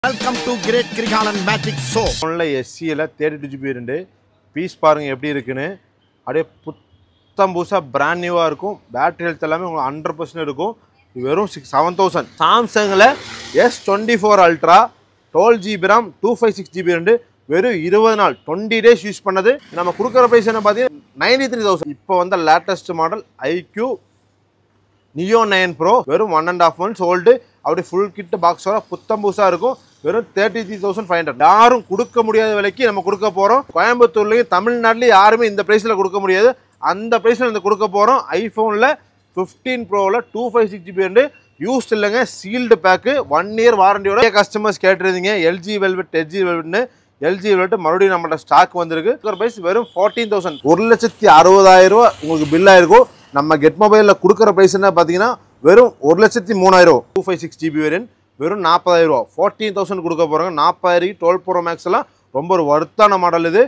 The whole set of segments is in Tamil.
welcome to great Krikalan magic show ஃபோனில் எஸ்சியில் தேர்ட்டி டூ ஜிபி ரெண்டு பீஸ் பாருங்கள் எப்படி இருக்குன்னு அப்படியே புத்தம் புதுசாக பிராண்ட் நியூவாக இருக்கும் பேட்டரி ஹெல்த் எல்லாமே உங்களுக்கு ஹண்ட்ரட் பர்சன்ட் இருக்கும் இது வெறும் சிக்ஸ் செவன் தௌசண்ட் சாம்சங்கில் S twenty four ultra twelve GB RAM two five six GB ரெண்டு வெறும் இருபது நாள் டுவெண்ட்டி டேஸ் யூஸ் பண்ணது நம்ம கொடுக்குற ப்ரைஸ் என்ன பார்த்தீங்கன்னா நைன்டி த்ரீ தௌசண்ட் இப்போ வந்த latest model iQOO Neo nine pro வெறும் one and half months old அப்படியே ஃபுல் கிட் பாக்ஸோட புத்தம் புதுசாக இருக்கும் வெறும் thirty three thousand five hundred யாரும் கொடுக்க முடியாத விலைக்கு நம்ம கொடுக்க போகிறோம் கோயம்புத்தூர்லேயும் தமிழ்நாட்டிலையும் யாருமே இந்த ப்ரைஸில் கொடுக்க முடியாது அந்த ப்ரைஸில் இந்த கொடுக்க போகிறோம் ஐஃபோனில் ஃபிஃப்டீன் ப்ரோவில் டூ ஃபைவ் சிக்ஸ் ஜிபி ரெண்டு யூஸ்ட் இல்லைங்க சீல்டு பேக்கு ஒன் இயர் வாரண்டியோட கஸ்டமர்ஸ் கேட்டிருந்தீங்க எல்ஜி வெல்வெட் எல்ஜி வெல்வெட்னு எல்ஜி வெல்வெட் மறுபடியும் நம்மள்ட்ட ஸ்டாக் வந்திருக்கு ப்ரைஸ் வெறும் ஃபோர்டீன் தௌசண்ட் ஒரு லட்சத்தி அறுபதாயிரம் ரூபா உங்களுக்கு பில் ஆயிருக்கும் நம்ம கெட் மொபைலில் கொடுக்குற ப்ரைஸ் என்ன பார்த்தீங்கன்னா வெறும் ஒரு லட்சத்தி மூணாயிரம் two five six GB variant வெறும் நாற்பதாயிரம் ரூபா ஃபோர்டீன் தௌசண்ட் கொடுக்க போகிறாங்க நாற்பதாயிரம் டுவெல் ப்ரோ மேக்ஸ் எல்லாம் ரொம்ப ஒரு வர்த்தான மாடல் இது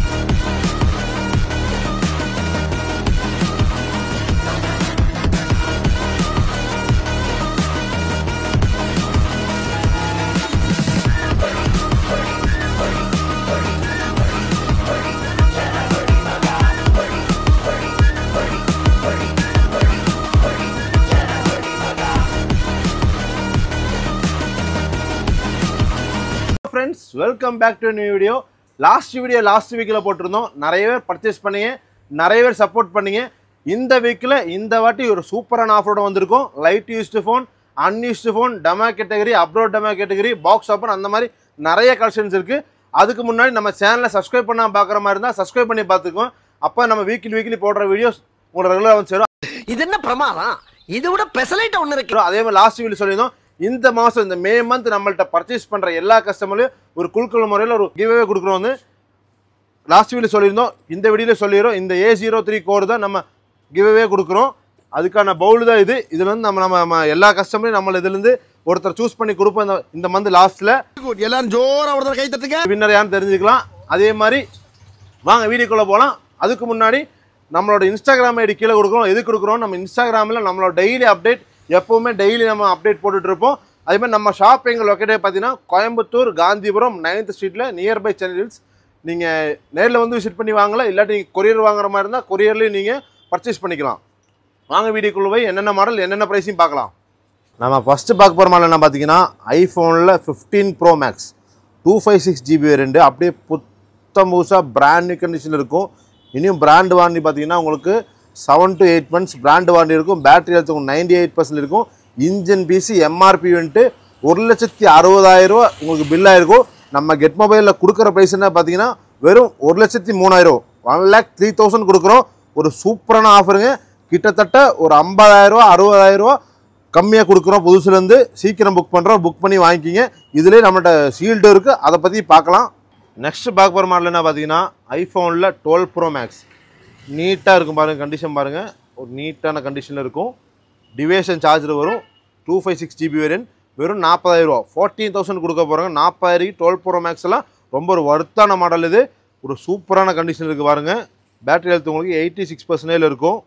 friends welcome back to new video last video last வீக்கில் போட்டிருந்தோம் நிறைய பேர் பர்ச்சேஸ் பண்ணீங்க நிறைய பேர் சப்போர்ட் பண்ணீங்க இந்த வீக்கில் இந்த வாட்டி ஒரு சூப்பரான ஆஃபரோட வந்திருக்கும் light used phone unused phone demo category abroad demo category box open அந்த மாதிரி நிறைய கலெக்ஷன்ஸ் இருக்குது அதுக்கு முன்னாடி நம்ம சேனலை சப்ஸ்கிரைப் பண்ணால் பார்க்குற மாதிரி இருந்தால் சப்ஸ்கிரைப் பண்ணி பார்த்துக்கோம் அப்போ நம்ம வீக்லி வீக்லி போடுற வீடியோஸ் உங்களுக்கு ரெகுலராக வந்து சேரும் இது என்ன பிரமாதம் இது விட பெசலைட் ஒண்ணு இருக்கு அதே மாதிரி லாஸ்ட் வீடியோ சொல்லியிருந்தோம் இந்த மாதம் இந்த மே மந்த் நம்மள்ட்ட பர்ச்சேஸ் பண்ணுற எல்லா கஸ்டமர்லையும் ஒரு குழுக்கள் முறையில் ஒரு கிவ்வே கொடுக்குறோம் வந்து லாஸ்ட் வீடியோ சொல்லியிருந்தோம் இந்த வீடியோவில் சொல்லிடுறோம் இந்த ஏ ஜீரோ த்ரீ கோடு தான் நம்ம கிவ்வே கொடுக்குறோம் அதுக்கான பவுல் தான் இது இதுல இருந்து நம்ம நம்ம நம்ம எல்லா கஸ்டமரையும் நம்ம இதுலேருந்து ஒருத்தர் சூஸ் பண்ணி கொடுப்போம் இந்த இந்த மந்த் லாஸ்ட்டில் குட் எல்லாரும் ஜோரா ஒரு தடவை கை தட்டுங்க வின்னர் யாருன்னு தெரிஞ்சுக்கலாம் அதே மாதிரி வாங்க வீடியோக்குள்ளே போகலாம் அதுக்கு முன்னாடி நம்மளோட இன்ஸ்டாகிராம் ஐடி கீழே கொடுக்குறோம் எது கொடுக்குறோம் நம்ம இன்ஸ்டாகிராமில் நம்மளோட டெய்லி அப்டேட் எப்போவுமே டெய்லி நம்ம அப்டேட் போட்டுட்டு இருப்போம் அதே மாதிரி நம்ம ஷாப் எங்கள் லொக்கேட்டே பார்த்தீங்கன்னா கோயம்புத்தூர் காந்திபுரம் நைன்த் ஸ்ட்ரீட்டில் நியர்பை சேனல்ஸ் நீங்கள் நேரில் வந்து விசிட் பண்ணி வாங்கலாம் இல்லாட்டி நீங்கள் கொரியர் வாங்குற மாதிரி இருந்தால் கொரியர்லேயும் நீங்கள் பர்ச்சேஸ் பண்ணிக்கலாம் வாங்க வீடியோக்குள்ளே போய் என்னென்ன மாடல் என்னென்ன ப்ரைஸையும் பார்க்கலாம் நம்ம ஃபஸ்ட்டு பார்க்க போகிற மாடல் என்ன பார்த்தீங்கன்னா ஐஃபோனில் fifteen bro max two five six GB ரெண்டு அப்படியே புத்தம் புதுசாக பிராண்ட் நியூ கண்டிஷனில் இருக்கும் இனியும் பிராண்ட் வாரண்டி பார்த்தீங்கன்னா உங்களுக்கு seven to eight months brand warranty இருக்கும் பேட்டரி ஹெல்த் உங்களுக்கு நைன்டி எயிட் பர்சன்ட் இருக்கும் இன்ஜின் பிசி எம்ஆர்பி வந்துட்டு ஒரு லட்சத்தி அறுபதாயிரம் ரூபா உங்களுக்கு பில் ஆயிருக்கும் நம்ம கெட் மொபைலில் கொடுக்குற ப்ரைஸ் என்ன பார்த்தீங்கன்னா வெறும் ஒரு லட்சத்தி மூணாயிரம் ஒன் லேக் த்ரீ தௌசண்ட் கொடுக்குறோம் ஒரு சூப்பரான ஆஃபருங்க கிட்டத்தட்ட ஒரு ஐம்பதாயிரரூவா அறுபதாயிரரூவா கம்மியாக கொடுக்குறோம் புதுசுலேருந்து சீக்கிரம் புக் பண்ணுறோம் புக் பண்ணி வாங்கிக்கிங்க இதுலேயே நம்மள்ட்ட ஷீல்டு இருக்குது அதை பற்றி பார்க்கலாம் நெக்ஸ்ட் பார்க்க போகிற மாடல் என்ன பார்த்தீங்கன்னா ஐஃபோனில் டுவெல் ப்ரோ மேக்ஸ் நீட்டாக இருக்கும் பாருங்கள் கண்டிஷன் பாருங்கள் ஒரு நீட்டான கண்டிஷனில் இருக்கும் டிவேஷன் சார்ஜர் வரும் two five six GB variant வெறும் நாற்பதாயிரரூவா ஃபோர்டீன் தௌசண்ட் கொடுக்க போகிறாங்க நாற்பதாயிரம் டுவெல் ப்ரோ மேக்ஸ் எல்லாம் ரொம்ப ஒரு வருத்தான மாடல் இது ஒரு சூப்பரான கண்டிஷன் இருக்குது பாருங்கள் பேட்டரி ஹெல்த் உங்களுக்கு எயிட்டி சிக்ஸ் பர்சன்டேஜ் இருக்கும்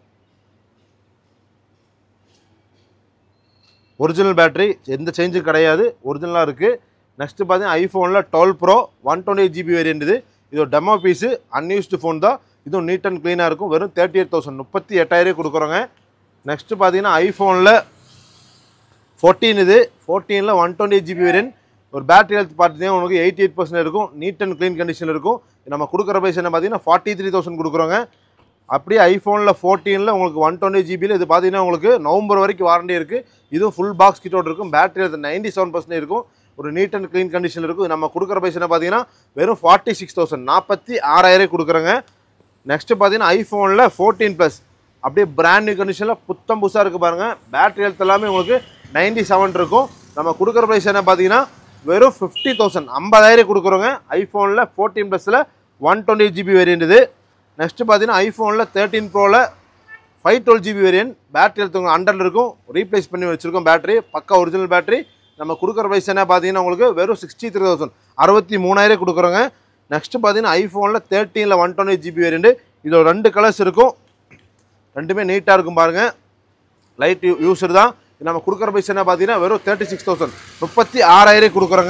ஒரிஜினல் பேட்டரி எந்த சேஞ்சும் கிடையாது ஒரிஜினலாக இருக்குது நெக்ஸ்ட்டு பார்த்தீங்கன்னா ஐஃபோனில் twelve pro one twenty eight GB variant இது இது ஒரு டெமோ பீஸு அன்யூஸ்டு ஃபோன் தான் இதுவும் நீட் அண்ட் க்ளீனாக இருக்கும் வெறும் தேர்ட்டி எயிட் தௌசண்ட் முப்பத்தி எட்டாயிரம் கொடுக்குறோங்க நெக்ஸ்ட்டு பார்த்தீங்கன்னா ஐஃபோனில் ஃபோர்டீன் இது ஃபோர்டீனில் one twenty eight GB variant ஒரு பேட்டரி ஹெல்த் பார்த்தீங்கன்னா உங்களுக்கு எயிட்டி எயிட் பர்சன்ட் இருக்கும் நீட் அண்ட் க்ளீன் கண்டிஷனில் இருக்கும் நம்ம கொடுக்குற ப்ரைஸ் என்ன பார்த்தீங்கன்னா ஃபார்ட்டி த்ரீ தௌசண்ட் கொடுக்குறோங்க அப்படியே ஐஃபோனில் ஃபோர்டீனில் உங்களுக்கு ஒன் டுவெண்ட்டி ஜிபியில் இது பார்த்தீங்கன்னா உங்களுக்கு நவம்பர் வரைக்கும் வாரண்டி இருக்குது இதுவும் ஃபுல் பாக்ஸ் கிட்டோட இருக்கும் battery health ninety seven percent இருக்கும் ஒரு நீட் அண்ட் க்ளீன் கண்டிஷனில் இருக்கும் இது நம்ம கொடுக்குற ப்ரைஸ் என்ன பார்த்தீங்கன்னா வெறும் ஃபார்ட்டி சிக்ஸ் தௌசண்ட் நாற்பத்தி ஆறாயிரம் கொடுக்குறோங்க நெக்ஸ்ட்டு பார்த்தீங்கன்னா ஐஃபோனில் ஃபோர்டீன் ப்ளஸ் அப்படியே பிராண்ட் நியூ கண்டிஷனில் புத்தம் புதுசாக இருக்குது பாருங்கள் பேட்டரி ஹெல்த் எல்லாமே உங்களுக்கு நைன்டி செவன் இருக்கும் நம்ம கொடுக்குற ப்ரைஸ் என்ன பார்த்தீங்கன்னா வெறும் ஃபிஃப்டி தௌசண்ட் ஐம்பதாயிரம் கொடுக்குறோங்க ஐஃபோனில் ஃபோர்டீன் ப்ளஸில் ஒன் டுவெண்ட்டி ஜிபி வேரியன்ட் இது நெக்ஸ்ட்டு பார்த்தீங்கன்னா ஐஃபோனில் தேர்ட்டின் ப்ரோவில் five twelve GB variant battery health உங்களுக்கு ஹண்ட்ரட் இருக்கும் ரீப்ளேஸ் பண்ணி வச்சுருக்கோம் பேட்டரி பக்கா ஒரிஜினல் பேட்டரி நம்ம கொடுக்குற ப்ரைஸ் என்ன பார்த்தீங்கன்னா உங்களுக்கு வெறும் சிக்ஸ்டி த்ரீ தௌசண்ட் அறுபத்தி மூணாயிரம் கொடுக்குறோங்க நெக்ஸ்ட்டு பார்த்தீங்கன்னா ஐஃபோனில் தேர்ட்டீனில் ஒன் டுவெண்ட்டி ஜிபி வேரியன்ட் இதோட ரெண்டு கலர்ஸ் இருக்கும் ரெண்டுமே நீட்டாக இருக்கும் பாருங்கள் லைட் யூ யூஸர் தான் நம்ம கொடுக்குற பைஸ் என்ன பார்த்தீங்கன்னா வெறும் தேர்ட்டி சிக்ஸ் தௌசண்ட் முப்பத்தி ஆறாயிரம் கொடுக்குறோங்க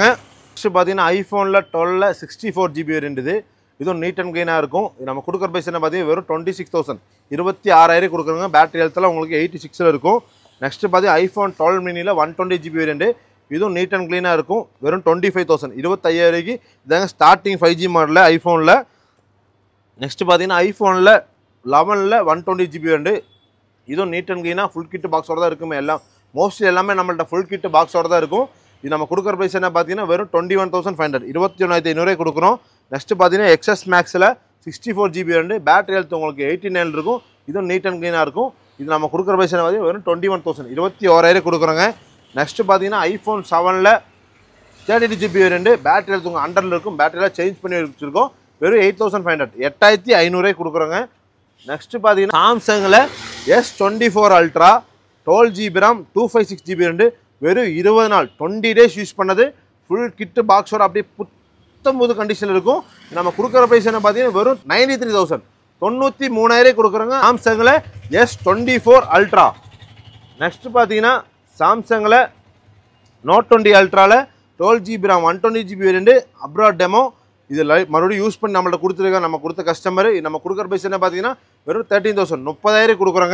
நெக்ஸ்ட் பார்த்தீங்கன்னா ஐஃபோனில் டுவெல்ல சிக்ஸ்டி ஃபோர் ஜிபி வேரியன்ட் இதுவும் நீட் அண்ட் க்ளீனாக இருக்கும் இது நம்ம கொடுக்குற பைசா என்ன பார்த்தீங்கன்னா வெறும் டுவெண்ட்டி சிக்ஸ் தௌசண்ட் இருபத்தி ஆறாயிரம் கொடுக்குறாங்க பேட்டரி ஹெல்த்தில் உங்களுக்கு எயிட்டி சிக்ஸில் இருக்கும் நெக்ஸ்ட் பார்த்தீங்கன்னா ஐஃபோன் டுவெல் மினியில் ஒன் டுவெண்ட்டி ஜிபி வேரியன்ட் இதுவும் நீட் அண்ட் க்ளீனாக இருக்கும் வெறும் டுவெண்ட்டி ஃபைவ் தௌசண்ட் இருபத்தையாயிரக்கு இதாங்க ஸ்டார்டிங் ஃபைவ் ஜி மாடலில் ஐஃபோனில் நெக்ஸ்ட் பார்த்தீங்கன்னா ஐஃபோனில் லெவனில் ஒன் டுவெண்ட்டி ஜிபி வேண்டு இதுவும் நீட் அண்ட் க்ளீனாக ஃபுல் கிட் பாக்ஸோட தான் இருக்குமே எல்லாம் மோஸ்ட்லி எல்லாமே நம்மள்ட்ட ஃபுல் கிட் பாக்ஸோட தான் இருக்கும் இது நம்ம கொடுக்குற ப்ரைஸ் என்ன பார்த்தீங்கன்னா வெறும் twenty one thousand five hundred இருபத்தி ஒன்றாயிரத்தி ஐநூறுரூவா கொடுக்குறோம் நெக்ஸ்ட் பார்த்தீங்கன்னா எக்ஸஸ் மேக்ஸில் சிக்ஸ்டி ஃபோர் ஜிபி ரெண்டு பேட்டரி ஹெல்த் உங்களுக்கு எயிட்டி நைன் இருக்கும் இதுவும் நீட் அண்ட் க்ளீனாக இருக்கும் இது நம்ம கொடுக்குற ப்ரைஸ் என்ன பார்த்தீங்கன்னா வெறும் டுவெண்ட்டி ஒன் தௌசண்ட் இருபத்தி ஓராயிரம் கொடுக்குறோங்க நெக்ஸ்ட் பார்த்தீங்கன்னா ஐஃபோன் செவனில் தேர்ட்டி டூ ஜிபி ரெண்டு பேட்டரி ஹெல்த் உங்கள் அண்டரில் இருக்கும் பேட்டரியெலாம் சேஞ்ச் பண்ணி வச்சுருக்கோம் வெறும் எயிட் தௌசண்ட் ஃபைவ் ஹண்ட்ரட் எட்டாயிரத்தி ஐநூறுரூவாய் கொடுக்குறோங்க நெக்ஸ்ட் பார்த்தீங்கன்னா சாம்சங்கில் S twenty four ultra twelve GB RAM two five six GB ரெண்டு வெறும் இருபது நாள் டுவெண்ட்டி டேஸ் யூஸ் பண்ணது ஃபுல் கிட்டு பாக்ஸோட அப்படியே புத்தம்புது கண்டிஷனில் இருக்கும் நம்ம கொடுக்குற ப்ரைஸ் என்ன பார்த்தீங்கன்னா வெறும் நைன்டி த்ரீ தௌசண்ட் தொண்ணூற்றி மூணாயிரம் கொடுக்குறோங்க சாம்சங்கில் S twenty four ultra next பார்த்தீங்கன்னா சாம்சங்கில் நோட் டுவெண்ட்டி அல்ட்ராவில் twelve GB RAM one twenty GB variant abroad demo இது லை மறுபடியும் யூஸ் பண்ணி நம்மள்ட்ட கொடுத்துருக்க நம்ம கொடுத்த கஸ்டமர் நம்ம கொடுக்குற பைசா என்ன பார்த்தீங்கன்னா வெறும் தேர்ட்டீன் தௌசண்ட் முப்பதாயிரம் கொடுக்குறோங்க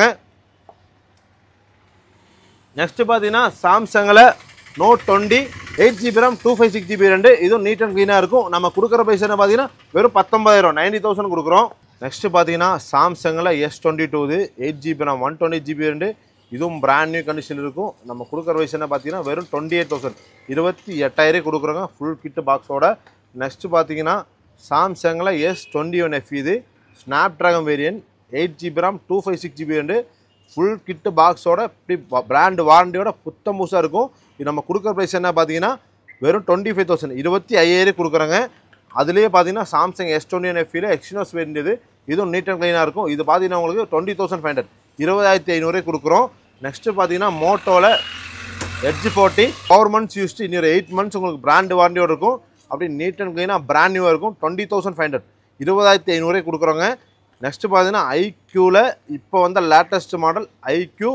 நெக்ஸ்ட் பார்த்தீங்கன்னா சாம்சங்கில் note twenty eight GB RAM two five six GB ரெண்டு இதுவும் நீட் அண்ட் க்ளீனாக இருக்கும் நம்ம கொடுக்குற பைசா என்ன பார்த்தீங்கன்னா வெறும் பத்தொம்பதாயிரம் நைன்டி தௌசண்ட் கொடுக்குறோம் நெக்ஸ்ட் பார்த்தீங்கன்னா சாம்சங்கில் S twenty two eight GB RAM one twenty GB ரெண்டு இதுவும் பிராண்ட் நியூ கண்டிஷன் இருக்கும் நம்ம கொடுக்குற வயசு என்ன பார்த்தீங்கன்னா வெறும் டுவெண்ட்டி எயிட் தௌசண்ட் இருபத்தி எட்டாயிரம் கொடுக்குறோங்க ஃபுல் கிட்டு பாக்ஸோட நெக்ஸ்ட் பார்த்தீங்கன்னா சாம்சங்கில் எஸ் டுவெண்ட்டி ஒன் எஃப் இது snapdragon variant eight GB RAM two five six GB ரெண்டு ஃபுல் கிட்டு பாக்ஸோட இப்படி பிராண்டு வாரண்டியோட புத்தம் பூசாக இருக்கும் இது நம்ம கொடுக்குற ப்ரைஸ் என்ன பார்த்தீங்கன்னா வெறும் டுவெண்ட்டி ஃபைவ் தௌசண்ட் இருபத்தி ஐயாயிரம் கொடுக்குறோங்க அதுலேயே பார்த்தீங்கன்னா சாம்சங் எஸ் டுவெண்ட்டி ஒன் எஃப்இல எக்ஸ்னோஸ் வேண்டியது இதுவும் நீட் அண்ட் க்ளீனாக இருக்கும் இது பார்த்தீங்கன்னா உங்களுக்கு டுவெண்ட்டி தௌசண்ட் ஃபைவ் ஹண்ட்ரட் இருபதாயிரத்தி ஐநூறு கொடுக்குறோம் நெக்ஸ்ட்டு பார்த்தீங்கன்னா மோட்டோவில் edge forty four months used இன்னொரு எயிட் மந்த்ஸ் உங்களுக்கு பிராண்டு வாரண்டியோட இருக்கும் அப்படி நீட் அண்ட் க்ளீனாக பிராண்ட் நியூவாக இருக்கும் டுவெண்ட்டி தௌசண்ட் ஃபைவ் ஹண்ட்ரட் இருபதாயிரத்தி ஐநூறு கொடுக்குறோங்க நெக்ஸ்ட்டு பார்த்தீங்கன்னா ஐக்யூவில் இப்போ வந்த latest model iQOO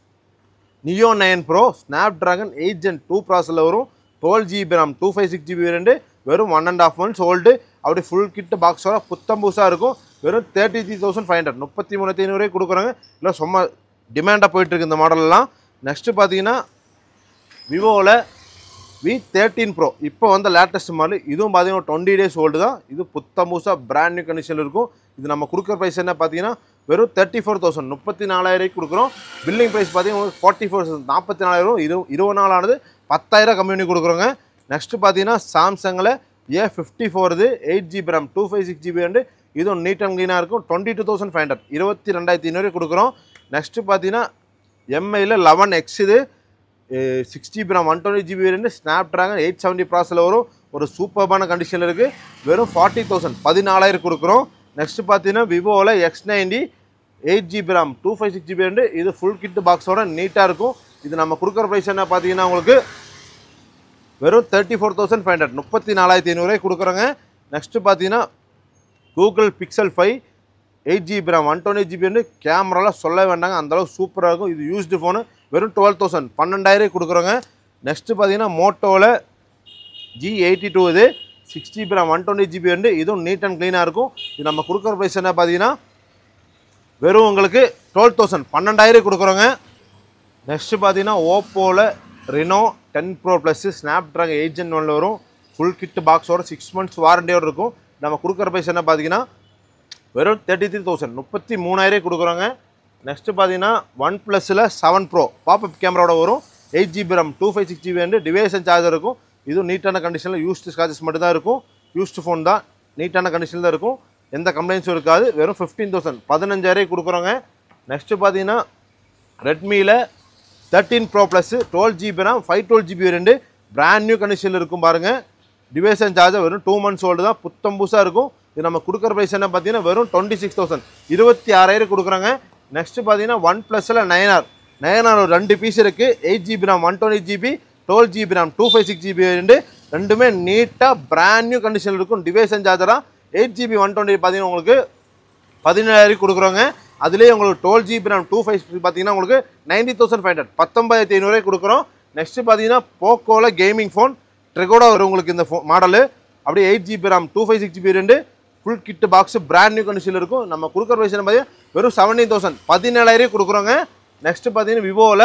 Neo nine pro snap dragon eight gen two ப்ராசரில் வரும் twelve GB RAM two five six GB ரெண்டு வெறும் one and half months old அப்படி ஃபுல் கிட்டு பாக்ஸோட புத்தம் புதுசாக இருக்கும் வெறும் thirty three thousand five hundred முப்பத்தி மூணாயிரத்தி ஐநூறுரூவா கொடுக்குறாங்க இல்லை சும்மா டிமாண்டாக போயிட்டுருக்கு இந்த மாடல்லாம் நெக்ஸ்ட்டு பார்த்தீங்கன்னா விவோவில் வி தேர்ட்டீன் ப்ரோ இப்போ வந்து லேட்டஸ்ட் மாடல் இதுவும் பார்த்தீங்கன்னா டுவெண்ட்டி டேஸ் ஓல்டு தான் இது புத்தம் புதுசாக பிராண்ட் நியூ கண்டிஷனில் இருக்கும் இது நம்ம கொடுக்குற ப்ரைஸ் என்ன பார்த்தீங்கன்னா வெறும் தேர்ட்டி ஃபோர் தௌசண்ட் முப்பத்தி நாலாயிரம் கொடுக்குறோம் பில்லிங் ப்ரைஸ் பார்த்தீங்கன்னா உங்களுக்கு ஃபார்ட்டி ஃபோர் நாற்பத்தி நாலாயிரம் இரு இருபது நாள் ஆனது பத்தாயிரம் கம்மி பண்ணி கொடுக்குறோங்க நெக்ஸ்ட் பார்த்தீங்கன்னா சாம்சங்கில் A fifty four eight GB RAM two five six GB ரெண்டு இதுவும் நீட் அண்ட் க்ளீனாக இருக்கும் twenty two thousand five hundred இருபத்தி ரெண்டாயிரத்தி ஐநூறு கொடுக்குறோம் நெக்ஸ்ட்டு பார்த்தீங்கன்னா எம்ஐயில் லெவன் எக்ஸ் இது six GB RAM one twenty GB ரெண்டு ஸ்னாப் ட்ராகன் எயிட் செவன்ட்டி ப்ராஸில் வரும் ஒரு சூப்பர்பான கண்டிஷனில் இருக்குது வெறும் ஃபார்ட்டி தௌசண்ட் பதினாலாயிரம் கொடுக்குறோம் நெக்ஸ்ட் பார்த்தீங்கன்னா விவோவில் X ninety eight GB RAM two five six GB ரெண்டு இது ஃபுல் கிட் பாக்ஸோட நீட்டாக இருக்கும் இது நம்ம கொடுக்குற ப்ரைஸ் என்ன பார்த்தீங்கன்னா உங்களுக்கு வெறும் thirty four thousand five hundred முப்பத்தி நாலாயிரத்தி ஐநூறுரூவாய் கொடுக்குறோங்க நெக்ஸ்ட்டு பார்த்தீங்கன்னா Google Pixel five eight GB RAM one twenty GB வந்து கேமராலாம் சொல்ல வேண்டாங்க அந்தளவுக்கு சூப்பராக இருக்கும் இது யூஸ்டு ஃபோனு வெறும் டுவெல் தௌசண்ட் பன்னெண்டாயிரம் கொடுக்குறோங்க நெக்ஸ்ட்டு பார்த்தீங்கன்னா மோட்டோவில் ஜி எயிட்டி டூ இது six GB RAM one twenty GB வந்து இதுவும் நீட் அண்ட் க்ளீனாக இருக்கும் இது நம்ம கொடுக்குற ப்ரைஸ் என்ன பார்த்தீங்கன்னா வெறும் உங்களுக்கு டுவெல் தௌசண்ட் பன்னெண்டாயிரம் கொடுக்குறோங்க நெக்ஸ்ட்டு பார்த்தீங்கன்னா ஓப்போவில் Reno ten pro plus snap dragon eight gen ஒன்ல வரும் ஃபுல் கிட் பாக்ஸோட சிக்ஸ் மந்த்ஸ் வாரண்டியோடு இருக்கும் நம்ம கொடுக்குற ப்ரைஸ் என்ன பார்த்தீங்கன்னா வெறும் தேர்ட்டி த்ரீ தௌசண்ட் முப்பத்தி மூணாயிரம் கொடுக்குறோங்க நெக்ஸ்ட்டு பார்த்தீங்கன்னா ஒன் ப்ளஸில் செவன் ப்ரோ பாப்அப் கேமராவோட வரும் eight GB RAM two five six GB வந்து டிவைசன் சார்ஜர் இருக்கும் இதுவும் நீட்டான கண்டிஷனில் யூஸ்டு சார்ஜஸ் மட்டும் தான் இருக்கும் யூஸ்டு ஃபோன் தான் நீட்டான கண்டிஷனில் தான் இருக்கும் எந்த கம்ப்ளைண்ட்ஸும் இருக்காது வெறும் ஃபிஃப்டீன் தௌசண்ட் பதினஞ்சாயிரம் கொடுக்குறோங்க நெக்ஸ்ட்டு பார்த்தீங்கன்னா ரெட்மியில் thirteen pro plus twelve GB RAM five twelve GB ரெண்டு பிராண்ட் நியூ கண்டிஷனில் இருக்கும் பாருங்கள் டிவைசன் சார்ஜர் வெறும் டூ மந்த்ஸ் ஓல்டு தான் புத்தம் புதுசாக இருக்கும் இது நம்ம கொடுக்குற ப்ரைஸ் என்ன பார்த்தீங்கன்னா வெறும் டுவெண்ட்டி சிக்ஸ் தௌசண்ட் இருபத்தி ஆறாயிரம் கொடுக்குறாங்க நெக்ஸ்ட்டு பார்த்தீங்கன்னா ஒன் ப்ளஸில் நயனார் நயனார் ஒரு ரெண்டு பீஸ் இருக்குது eight GB RAM one twenty GB twelve GB RAM two five six GB ரெண்டு ரெண்டுமே நீட்டாக பிராண்ட் நியூ கண்டிஷனில் இருக்கும் டிவைசன் சார்ஜராக எயிட் ஜிபி ஒன் டுவெண்ட்டி பார்த்தீங்கன்னா உங்களுக்கு பதினேழாயிரம் கொடுக்குறோங்க அதுலேயே உங்களுக்கு twelve GB RAM two five பார்த்தீங்கன்னா உங்களுக்கு நைன்டி தௌசண்ட் ஃபைவ் ஹண்ட்ரட் பத்தொம்பதாயிரத்தி ஐநூறுவாய் கொடுக்குறோம் நெக்ஸ்ட்டு பார்த்தீங்கன்னா போக்கோவில் கேமிங் ஃபோன் ட்ரெகோட வரும் உங்களுக்கு இந்த ஃபோ மாடலு அப்படியே eight GB RAM two five six GB ரெண்டு full kit box brand new கண்டிஷனில் இருக்கும் நம்ம கொடுக்குற ப்ரைஸ் பார்த்தீங்கன்னா வெறும் செவன்டீன் தௌசண்ட் பதினேழாயிரம் கொடுக்குறோங்க நெக்ஸ்ட் பார்த்தீங்கன்னா விவோவில்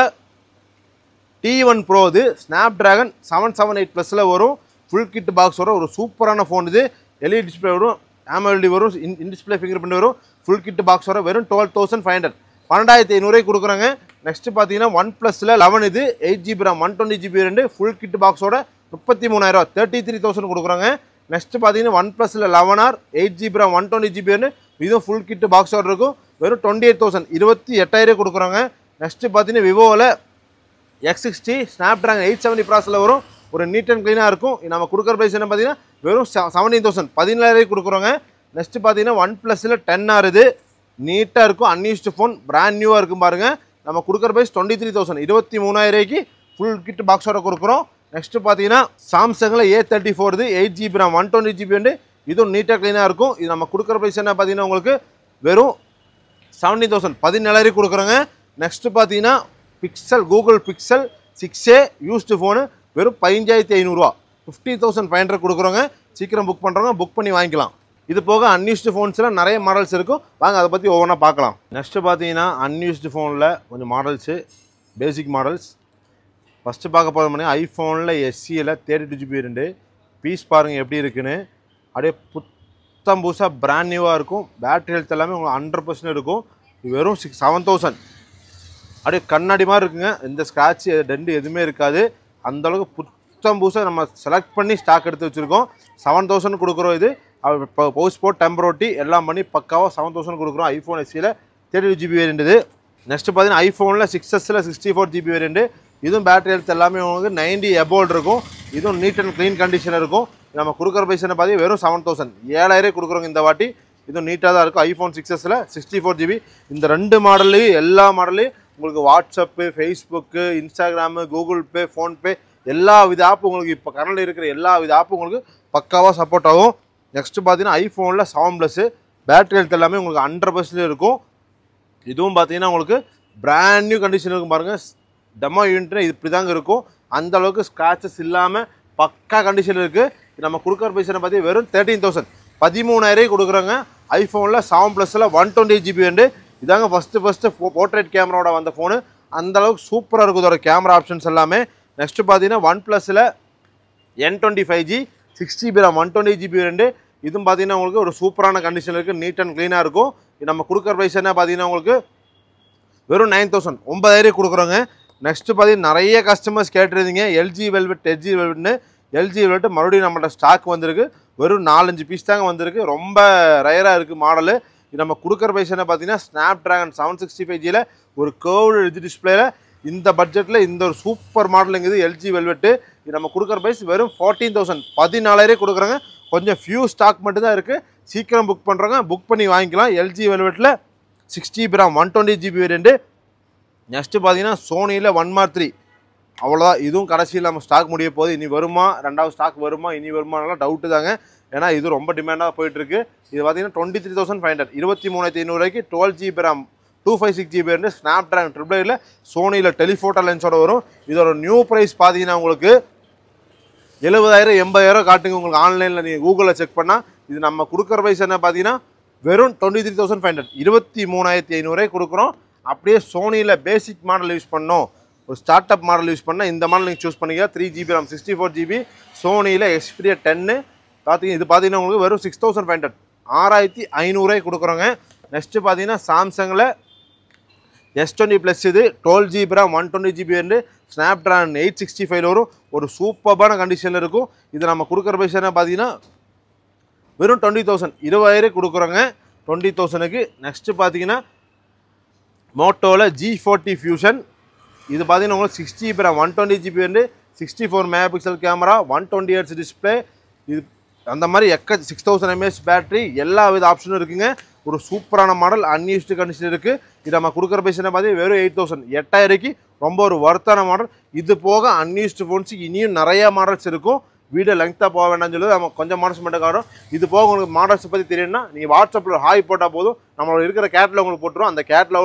டி ஒன் ப்ரோ இது snap dragon seven seven eight ப்ளஸில் வரும் ஃபுல் கிட் பாக்ஸ் வரும் ஒரு சூப்பரான ஃபோன் இது எல்இடி டிஸ்பிளே வரும் AMOLED வரும் இன் டிஸ்பிளே ஃபிங்கர் பிரிண்ட் வரும் ஃபுல் கிட் பாக்ஸ் வரும் வெறும் டுவெல் தௌசண்ட் ஃபைவ் ஹண்ட்ரட் பன்னெண்டாயிரத்தி ஐநூறுவாய்க்கு கொடுக்குறாங்க நெக்ஸ்ட் பார்த்தீங்கன்னா ஒன் ப்ளஸில் லெவன் இது eight GB RAM one twenty GB ரெண்டு ஃபுல் கிட் பாக்ஸோட முப்பத்தி மூணாயிரம் தேர்ட்டி த்ரீ தௌசண்ட் கொடுக்குறாங்க நெக்ஸ்ட் பார்த்தீங்கன்னா ஒன் ப்ளஸில் eleven R eight GB RAM one twenty GB ரெண்டு இதுவும் ஃபுல் கிட் பாக்ஸோட இருக்கும் வெறும் டுவெண்ட்டி எயிட் தௌசண்ட் இருபத்தி எட்டாயிரம் கொடுக்குறாங்க நெக்ஸ்ட் பார்த்தீங்கன்னா விவோவில் X sixty snap dragon eight seventy ப்ராஸில் வரும் ஒரு நீட் அண்ட் க்ளீனாக இருக்கும் நம்ம கொடுக்குற ப்ரைஸ் என்ன பார்த்தீங்கன்னா வெறும் செவன்டீன் தௌசண்ட் பதினேழாயிரம் கொடுக்குறோங்க நெக்ஸ்ட் பார்த்தீங்கன்னா ஒன் ப்ளஸில் டென் ஆறுது நீட்டாக இருக்கும் அன்யூஸ்டு ஃபோன் பிராண்ட் நியூவாக இருக்கும் பாருங்கள் நம்ம கொடுக்குற ப்ரைஸ் டுவெண்ட்டி த்ரீ தௌசண்ட் இருபத்தி மூணாயிரூபாய்க்கு ஃபுல் கிட் பாக்ஸோட கொடுக்குறோம் நெக்ஸ்ட் பார்த்தீங்கன்னா சாம்சங்கில் ஏ தேர்ட்டி ஃபோர் இது eight GB RAM one twenty GB வந்து இதுவும் நீட்டாக க்ளீனாக இருக்கும் இது நம்ம கொடுக்குற ப்ரைஸ் என்ன பார்த்தீங்கன்னா உங்களுக்கு வெறும் செவன்டீன் தௌசண்ட் பதினேழாயிரம் கொடுக்குறோங்க நெக்ஸ்ட்டு பார்த்தீங்கன்னா Pixel Google Pixel six A used phone வெறும் பதினஞ்சாயிரத்தி ஐநூறுரூவா ஃபிஃப்டி தௌசண்ட் ஃபைவ் ஹண்ட்ரட் கொடுக்குறோங்க சீக்கிரம் புக் பண்ணுறவங்க புக் பண்ணி வாங்கிக்கலாம் இது போக அன்யூஸ்டு ஃபோன்ஸில் நிறைய மாடல்ஸ் இருக்கும் வாங்க அதை பற்றி ஒவ்வொன்றா பார்க்கலாம் நெக்ஸ்ட்டு பார்த்தீங்கன்னா அன்யூஸ்டு ஃபோனில் கொஞ்சம் மாடல்ஸு பேசிக் மாடல்ஸ் ஃபஸ்ட்டு பார்க்க போகிற மாதிரி ஐஃபோனில் எஸ்சியில் தேர்ட்டி டூ ஜிபி ரெண்டு பீஸ் பாருங்கள் எப்படி இருக்குன்னு அப்படியே புத்தம் புதுசாக பிராண்ட் நியூவாக இருக்கும் பேட்டரி ஹெல்த் எல்லாமே உங்களுக்கு ஹண்ட்ரட் பர்சன்ட் இருக்கும் இது வெறும் சிக்ஸ் செவன் தௌசண்ட் அப்படியே கண்ணாடி மாதிரி இருக்குங்க எந்த ஸ்க்ராட்ச் டெண்டு எதுவுமே இருக்காது அந்த அளவுக்கு புத்தம் புதுசாக நம்ம செலக்ட் பண்ணி ஸ்டாக் எடுத்து வச்சுருக்கோம் செவன் தௌசண்ட் கொடுக்குறோம் இது இப்போ பவுஸ் போட் டெம்பரோட்டி எல்லாம் பண்ணி பக்காவாக செவன் தௌசண்ட் கொடுக்குறோம் ஐஃபோன் எஸ்சியில் தேர்ட்டி டூ ஜிபி வேரியண்ட் இது நெக்ஸ்ட் பார்த்தீங்கன்னா ஐஃபோனில் சிக்ஸ் எஸ்ஸில் சிக்ஸ்டி ஃபோர் ஜிபி வேரியண்ட் இதுவும் பேட்டரி ஹெல்த் எல்லாமே உங்களுக்கு நைன்டி எபோல்ட் இருக்கும் இதுவும் நீட் அண்ட் க்ளீன் கண்டிஷனில் இருக்கும் நம்ம கொடுக்குற பைசா பார்த்தீங்கன்னா வெறும் செவன் தௌசண்ட் ஏழாயிரம் கொடுக்குறோங்க இந்த வாட்டி இதுவும் நீட்டாக தான் இருக்கும் ஐஃபோன் சிக்ஸ் எஸ்ஸில் சிக்ஸ்டி ஃபோர் ஜிபி இந்த ரெண்டு மாடல்லையும் எல்லா மாடல்லையும் உங்களுக்கு WhatsApp Facebook Instagram Google Pay PhonePe எல்லா வித ஆப் உங்களுக்கு இப்போ கரண்டில் இருக்கிற எல்லா வித ஆப் உங்களுக்கு பக்காவாக சப்போர்ட் ஆகும் நெக்ஸ்ட்டு பார்த்தீங்கன்னா ஐஃபோனில் செவன் ப்ளஸ்ஸு பேட்டரி ஹெல்த் எல்லாமே உங்களுக்கு ஹண்ட்ரட் பர்சன்ட் இருக்கும் இதுவும் பார்த்தீங்கன்னா உங்களுக்கு பிராண்ட் நியூ கண்டிஷன் இருக்கும் பாருங்கள் டெமோ யூனிட்னா இது இப்படி தாங்க இருக்கும் அந்த அளவுக்கு ஸ்க்ராச்சஸ் இல்லாமல் பக்கா கண்டிஷன் இருக்குது நம்ம கொடுக்குற பைசா பார்த்தீங்கன்னா வெறும் தேர்ட்டீன் தௌசண்ட் பதிமூணாயிரம் கொடுக்குறாங்க ஐஃபோனில் செவன் ப்ளஸில் ஒன் டுவெண்ட்டி ஜிபி வந்து இதாங்க ஃபஸ்ட்டு ஃபஸ்ட்டு போர்ட்ரேட் கேமராவோட வந்த ஃபோனு அந்த அளவுக்கு சூப்பராக இருக்கும் இதோட கேமரா ஆப்ஷன்ஸ் எல்லாமே நெக்ஸ்ட்டு பார்த்தீங்கன்னா ஒன் ப்ளஸில் N twenty five G six GB RAM one twenty GB ரெண்டு இதுவும் பார்த்தீங்கன்னா உங்களுக்கு ஒரு சூப்பரான கண்டிஷனில் இருக்குது நீட் அண்ட் க்ளீனாக இருக்கும் இது நம்ம கொடுக்குற ப்ரைஸ் என்ன பார்த்தீங்கன்னா உங்களுக்கு வெறும் நைன் தௌசண்ட் ஒன்பதாயிரம் கொடுக்குறோங்க நெக்ஸ்ட்டு பார்த்தீங்கன்னா நிறைய கஸ்டமர்ஸ் கேட்டிருந்தீங்க எல்ஜி வெல்வெட் எல்ஜி வெல்வெட்னு எல்ஜி வெல்வெட் மறுபடியும் நம்மள்ட்ட ஸ்டாக் வந்திருக்கு வெறும் நாலஞ்சு பீஸ் தாங்க வந்திருக்கு ரொம்ப ரயராக இருக்குது மாடலு இது நம்ம கொடுக்குற பைசா என்ன பார்த்தீங்கன்னா snap dragon seven sixty five ஜியில் ஒரு கேர்வ்டு எல்ஜி டிஸ்பிளேல இந்த பட்ஜெட்டில் இந்த ஒரு சூப்பர் மாடலுங்குது எல்ஜி வெல்வெட்டு இது நம்ம கொடுக்குற ப்ரைஸ் வெறும் ஃபார்ட்டீன் தௌசண்ட் பதினாலாயிரம் கொடுக்குறாங்க கொஞ்சம் ஃபியூ ஸ்டாக் மட்டும்தான் இருக்குது சீக்கிரம் புக் பண்ணுறவங்க புக் பண்ணி வாங்கிக்கலாம் எல்ஜி வெல்வெட்டில் six GB RAM one twenty GB variant next பார்த்தீங்கன்னா சோனியில் ஒன் மார் த்ரீ அவ்வளோதான் இதுவும் கடைசியில் நம்ம ஸ்டாக் முடிய போகுது இனி வருமா ரெண்டாவது ஸ்டாக் வருமா இனி வருமானலாம் டவுட்டு தாங்க ஏன்னா இது ரொம்ப டிமாண்டாக போயிட்டுருக்கு இது பார்த்தீங்கன்னா twenty three thousand five hundred இருபத்தி மூணாயிரத்தி ஐநூறுரூவாய்க்கு twelve GB RAM two five six GB இருந்து ஸ்னாப் ட்ராகன் ட்ரிபிள் சோனியில் டெலிஃபோட்டோ லென்ஸோட வரும் இதோட நியூ ப்ரைஸ் பார்த்தீங்கன்னா உங்களுக்கு எழுபதாயிரம் எண்பதாயிரம் காட்டுங்க உங்களுக்கு ஆன்லைனில் நீங்கள் கூகுளில் செக் பண்ணால் இது நம்ம கொடுக்குற ப்ரைஸ் என்ன பார்த்தீங்கன்னா வெறும் twenty three thousand five hundred இருபத்தி மூணாயிரத்தி ஐநூறுரூவாய்க்கு கொடுக்குறோம் அப்படியே சோனியில் பேசிக் மாடல் யூஸ் பண்ணோம் ஒரு ஸ்டார்ட் அப் மாடல் யூஸ் பண்ணால் இந்த மாடல் நீங்கள் சூஸ் பண்ணிக்க three GB RAM sixty four GB சோனியில் எக்ஸ்பீரியா டென்னு பார்த்தீங்க இது பார்த்தீங்கன்னா உங்களுக்கு வெறும் சிக்ஸ் தௌசண்ட் ஃபைவ் ஹண்ட்ரட் ஆறாயிரத்தி ஐநூறுரூவாய்க்கு கொடுக்குறோங்க நெக்ஸ்ட்டு பார்த்தீங்கன்னா சாம்சங்கில் எஸ் டுவெண்ட்டி ப்ளஸ் இது twelve GB RAM one twenty GB வந்து snap dragon eight sixty five வரும் ஒரு சூப்பரான கண்டிஷனில் இருக்கும் இது நம்ம கொடுக்குற பைசா என்ன பார்த்தீங்கன்னா வெறும் டுவெண்ட்டி தௌசண்ட் இருபதாயிரம் கொடுக்குறோங்க டுவெண்ட்டி தௌசண்ட்க்கு நெக்ஸ்ட்டு பார்த்தீங்கன்னா மோட்டோவில் ஜி ஃபோர்ட்டி ஃபியூஷன் இது பார்த்தீங்கன்னா உங்களுக்கு six GB RAM one twenty GB வந்து sixty four megapixel camera one twenty hertz display இது அந்த மாதிரி எக்க சிக்ஸ் தௌசண்ட் எம்ஏஹெச் பேட்டரி எல்லா வித ஆப்ஷனும் இருக்குங்க ஒரு சூப்பரான மாடல் அன்யூஸ்டு கண்டிஷன் இருக்குது இது நம்ம கொடுக்குற பைசா பார்த்தீங்கன்னா வெறும் எயிட் தௌசண்ட் எட்டாயிரக்கு ரொம்ப ஒரு ஒர்த்தான மாடல் இது போக அன்யூஸ்டு ஃபோன்ஸுக்கு இனியும் நிறைய மாடல்ஸ் இருக்கும் வீடியோ லெங்க்த்தாக போக வேண்டாம்னு சொல்லி நம்ம கொஞ்சம் மாடல்ஸ் மட்டும் காணும் இது போக உங்களுக்கு மாடல்ஸ் பற்றி தெரியும்னா நீங்கள் வாட்ஸ்அப்பில் ஹாய் போட்டால் போதும் நம்மளோட இருக்கிற கேட்லாக் உங்களுக்கு போட்டுரும் அந்த கேட்லாவில்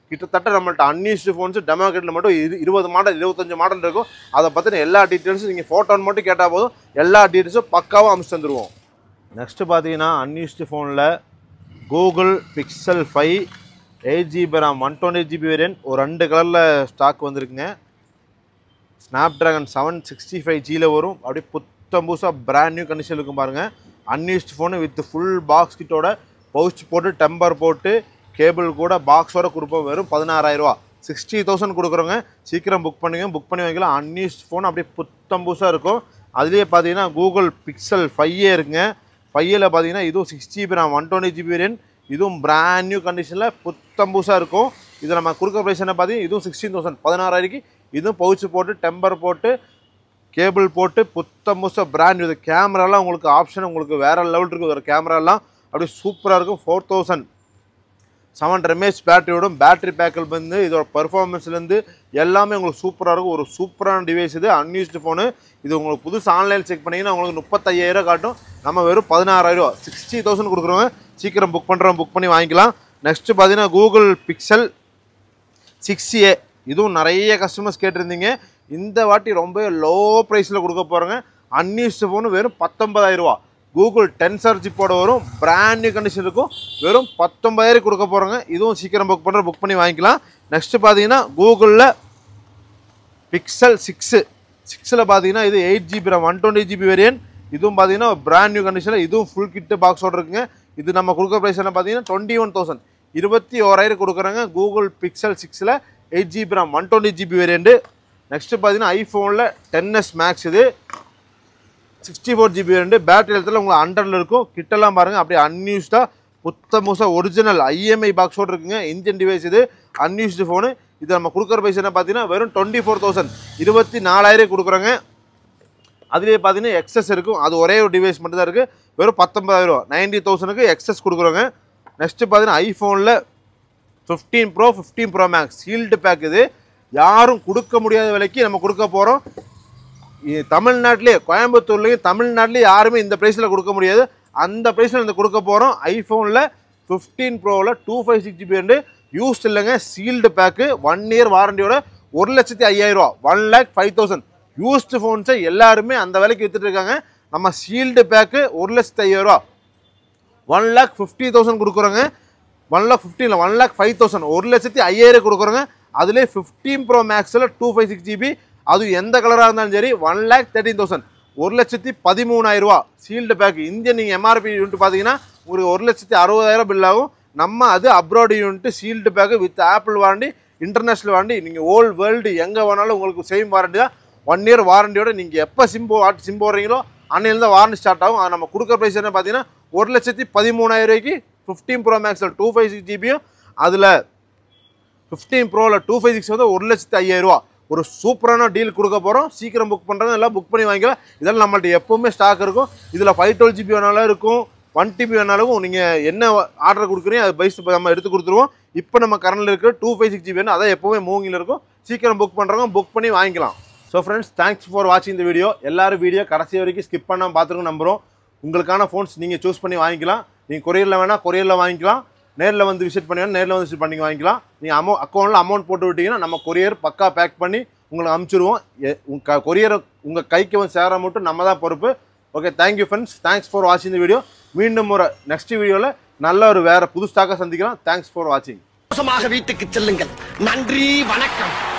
கிட்டத்தட்ட நம்மள்ட்ட அன்யூஸ்டு ஃபோன்ஸ் டெமோ கிட்டில் மட்டும் இரு இருபது மாடல் இருபத்தஞ்சு மாடல் இருக்கும் அதை பற்றின எல்லா டீட்டெயில்ஸும் நீங்கள் ஃபோட்டோன்னு மட்டும் கேட்டால் போதும் எல்லா டீட்டெயில்ஸும் பக்காவாக அனுப்பிச்சு தந்துடுவோம் நெக்ஸ்ட்டு பார்த்தீங்கன்னா அன்யூஸ்டு ஃபோனில் Google Pixel five eight GB RAM one twenty GB variant ஒரு ரெண்டு கலரில் ஸ்டாக் வந்திருக்குங்க snap dragon seven sixty five ஜியில் வரும் அப்படியே புத்தம் புதுசாக பிராண்ட் நியூ கண்டிஷன் இருக்கும் பாருங்கள் unused phone with full box கிட்டோட பவுச் போட்டு டெம்பர் போட்டு கேபிள் கூட பாக்ஸோட கொடுப்போம் வெறும் பதினாறாயிரரூவா சிக்ஸ்டி தௌசண்ட் கொடுக்குறோங்க சீக்கிரம் புக் பண்ணுங்க புக் பண்ணி வாங்கிக்கலாம் அன்யூஸ்ட் ஃபோன் அப்படியே புத்தம் புதுசாக இருக்கும் அதுலேயே பார்த்தீங்கன்னா கூகுள் பிக்சல் ஃபையே இருக்குங்க ஃபையில் பார்த்தீங்கன்னா இதுவும் six GB RAM one twenty GB variant இதுவும் பிராண்ட் நியூ கண்டிஷனில் புத்தம் புதுசாக இருக்கும் இது நம்ம கொடுக்குற ப்ரைஸ் என்ன பார்த்தீங்கன்னா இதுவும் சிக்ஸ்டீன் தௌசண்ட் பதினாறாயிரக்கு இதுவும் பவுச் போட்டு டெம்பர் போட்டு கேபிள் போட்டு புத்தம் புதுசாக பிராண்ட் இது கேமராலாம் உங்களுக்கு ஆப்ஷன் உங்களுக்கு வேறு லெவல் இருக்குது ஒரு கேமராலாம் அப்படியே சூப்பராக இருக்கும் ஃபோர் தௌசண்ட் செவன் எம்ஏஹெச் பேட்டரியோடும் பேட்டரி பேக்கல் வந்து இதோட பர்ஃபார்மன்ஸ்லேருந்து எல்லாமே உங்களுக்கு சூப்பராக இருக்கும் ஒரு சூப்பரான டிவைஸ் இது அன்யூஸ்டு ஃபோனு இது உங்களுக்கு புதுசு ஆன்லைன் செக் பண்ணிங்கன்னா உங்களுக்கு முப்பத்தையாயிரம் காட்டும் நம்ம வெறும் பதினாறாயிரம் சிக்ஸ்டி தௌசண்ட் கொடுக்குறோங்க சீக்கிரம் புக் பண்ணுறோம் புக் பண்ணி வாங்கிக்கலாம் நெக்ஸ்ட்டு பார்த்தீங்கன்னா கூகுள் பிக்சல் சிக்ஸ் ஏ இதுவும் நிறைய கஸ்டமர்ஸ் கேட்டிருந்தீங்க இந்த வாட்டி ரொம்ப லோ ப்ரைஸில் கொடுக்க போகிறோங்க அன்யூஸ்டு ஃபோனு வெறும் 19000 ரூபா கூகுள் டென்சர் ஜிப்போட வரும் பிராண்ட் நியூ கண்டிஷன் இருக்கும் வெறும் பத்தொம்பதாயிரம் கொடுக்க போகிறோங்க இதுவும் சீக்கிரம் புக் பண்ணுற புக் பண்ணி வாங்கிக்கலாம் நெக்ஸ்ட்டு பார்த்தீங்கன்னா கூகுளில் பிக்சல் சிக்ஸு சிக்ஸில் பார்த்தீங்கன்னா இது eight GB RAM one twenty GB variant இதுவும் பார்த்தீங்கன்னா பிராண்ட் நியூ கண்டிஷனில் இதுவும் ஃபுல் கிட்டு பாக்ஸோட இருக்குங்க இது நம்ம கொடுக்குற ப்ரைஸ் என்ன பார்த்தீங்கன்னா டுவெண்ட்டி ஒன் தௌசண்ட் இருபத்தி ஓராயிரம் கொடுக்குறாங்க கூகுள் பிக்சல் சிக்ஸில் eight GB RAM one twenty GB variant next பார்த்தீங்கன்னா ஐஃபோனில் டென் எஸ் மேக்ஸ் இது sixty four GB variant battery ஹெல்த்தில் உங்களுக்கு ஹண்ட்ரட்ல இருக்கும் கிட்டலாம் பாருங்கள் அப்படியே அன்யூஸ்டாக புத்த முசா ஒரிஜினல் ஐஎம்ஐ பாக்ஸோடு இருக்குங்க இந்தியன் டிவைஸ் இது அன்யூஸ்டு ஃபோனு இது நம்ம கொடுக்குற பைசா என்ன பார்த்தீங்கன்னா வெறும் டுவெண்ட்டி ஃபோர் தௌசண்ட் இருபத்தி நாலாயிரம் கொடுக்குறோங்க அதுலேயே பார்த்தீங்கன்னா எக்ஸஸ் இருக்கும் அது ஒரே ஒரு டிவைஸ் மட்டும் தான் இருக்குது வெறும் பத்தொன்பதாயிரம் நைன்டி தௌசண்ட்க்கு எக்ஸஸ் கொடுக்குறோங்க நெக்ஸ்ட்டு பார்த்தீங்கன்னா ஐஃபோனில் fifteen Pro fifteen bro Max sealed pack இது யாரும் கொடுக்க முடியாத விலைக்கு நம்ம கொடுக்க போகிறோம் தமிழ்நாட்டிலே கோயம்புத்தூர்லேயும் தமிழ்நாட்டிலேயும் யாருமே இந்த ப்ரைஸில் கொடுக்க முடியாது அந்த ப்ரைஸில் இந்த கொடுக்க போகிறோம் ஐஃபோனில் ஃபிஃப்டீன் ப்ரோவில் டூ ஃபைவ் சிக்ஸ் ஜிபி வந்து யூஸ்ட் இல்லைங்க சீல்டு பேக்கு ஒன் இயர் வாரண்டியோட ஒரு லட்சத்தி ஐயாயிரம் ரூபா one lakh five thousand used ஃபோன்ஸை எல்லாருமே அந்த விலைக்கு வித்துட்டு இருக்காங்க நம்ம சீல்டு பேக்கு ஒரு லட்சத்தி ஐயாயிரம் ரூபா ஒன் லேக் ஃபிஃப்டி தௌசண்ட் கொடுக்குறோங்க ஒன் லேக் ஃபிஃப்டியில் ஒன் லேக் ஃபைவ் தௌசண்ட் ஒரு லட்சத்தி ஐயாயிரம் கொடுக்குறோங்க அதுலேயே ஃபிஃப்டீன் ப்ரோ மேக்ஸில் டூ ஃபைவ் சிக்ஸ் ஜிபி அது எந்த கலராக இருந்தாலும் சரி ஒன் லேக் தேர்ட்டின் தௌசண்ட் ஒரு லட்சத்தி பதிமூணாயிரம் ரூபா சீல்டு பேக் இந்தியன் நீங்கள் எம்ஆர்பி யூனிட் பார்த்தீங்கன்னா உங்களுக்கு ஒரு லட்சத்தி அறுபதாயிரம் பில் ஆகும் நம்ம அது abroad unit sealed pack with Apple warranty international warranty நீங்கள் ஓல்டு வேர்ல்டு எங்கே வேணாலும் உங்களுக்கு சேம் வாரண்டி தான் ஒன் இயர் வாரண்டியோட நீங்கள் எப்போ சிம் போ சிம் போடுறீங்களோ அன்னையில தான் வாரண்டி ஸ்டார்ட் ஆகும் அது நம்ம கொடுக்குற ப்ரைஸ் என்ன பார்த்தீங்கன்னா ஒரு லட்சத்தி பதிமூணாயிரம் ரூபாய்க்கு ஃபிஃப்டீன் ப்ரோ மேக்ஸில் டூ ஃபைவ் சிக்ஸ் ஜிபியும் அதில் ஃபிஃப்டீன் ப்ரோவில் டூ ஃபைவ் சிக்ஸ் வந்து ஒரு லட்சத்தி ஐயாயிரரூவா ஒரு சூப்பரான டீல் கொடுக்க போகிறோம் சீக்கிரம் புக் பண்ணுறாங்க எல்லாம் புக் பண்ணி வாங்கிக்கலாம் இதெல்லாம் நம்மள்ட்ட எப்போவுமே ஸ்டாக் இருக்கும் இதில் ஃபைவ் டுவெல் ஜிபி வேணாலும் இருக்கும் ஒன் டிபி வேணாலும் நீங்கள் என்ன ஆர்டர் கொடுக்குறீங்க அது பைஸ் நம்ம எடுத்து கொடுத்துருவோம் இப்போ நம்ம கரண்டில் இருக்கிற டூ ஃபைவ் சிக்ஸ் ஜிபி வேணும் அதான் எப்போவுமே மூங்கில் இருக்கும் சீக்கிரம் புக் பண்ணுறவங்க புக் பண்ணி வாங்கிக்கலாம் ஸோ ஃப்ரெண்ட்ஸ் தேங்க்ஸ் ஃபார் வாட்சிங் இந்த வீடியோ எல்லாரும் வீடியோ கடைசி வரைக்கும் ஸ்கிப் பண்ணாமல் பார்த்துருக்கோம் நம்புகிறோம் உங்களுக்கான ஃபோன்ஸ் நீங்கள் சூஸ் பண்ணி வாங்கிக்கலாம் நீங்கள் கொரியரில் வேணால் கொரியரில் வாங்கிக்கலாம் நேரில் வந்து விசிட் பண்ணி நேரில் வந்து விசிட் பண்ணி வாங்கிக்கலாம் நீங்கள் அமௌ அக்கௌண்ட்டில் அமௌண்ட் போட்டு விட்டீங்கன்னா நம்ம கொரியர் பக்கா பேக் பண்ணி உங்களுக்கு அனுப்பிச்சிடுவோம் எ- உங்க கொரியர் உங்கள் கைக்கு வந்து சேர மட்டும் நம்ம தான் பொறுப்பு okay thank you friends thanks for வாட்சிங் இந்த வீடியோ மீண்டும் ஒரு நெக்ஸ்ட் வீடியோவில் நல்ல ஒரு வேறு புது ஸ்டாக்காக சந்திக்கலாம் தேங்க்ஸ் ஃபார் வாட்சிங் மோசமாக வீட்டுக்கு செல்லுங்கள் நன்றி வணக்கம்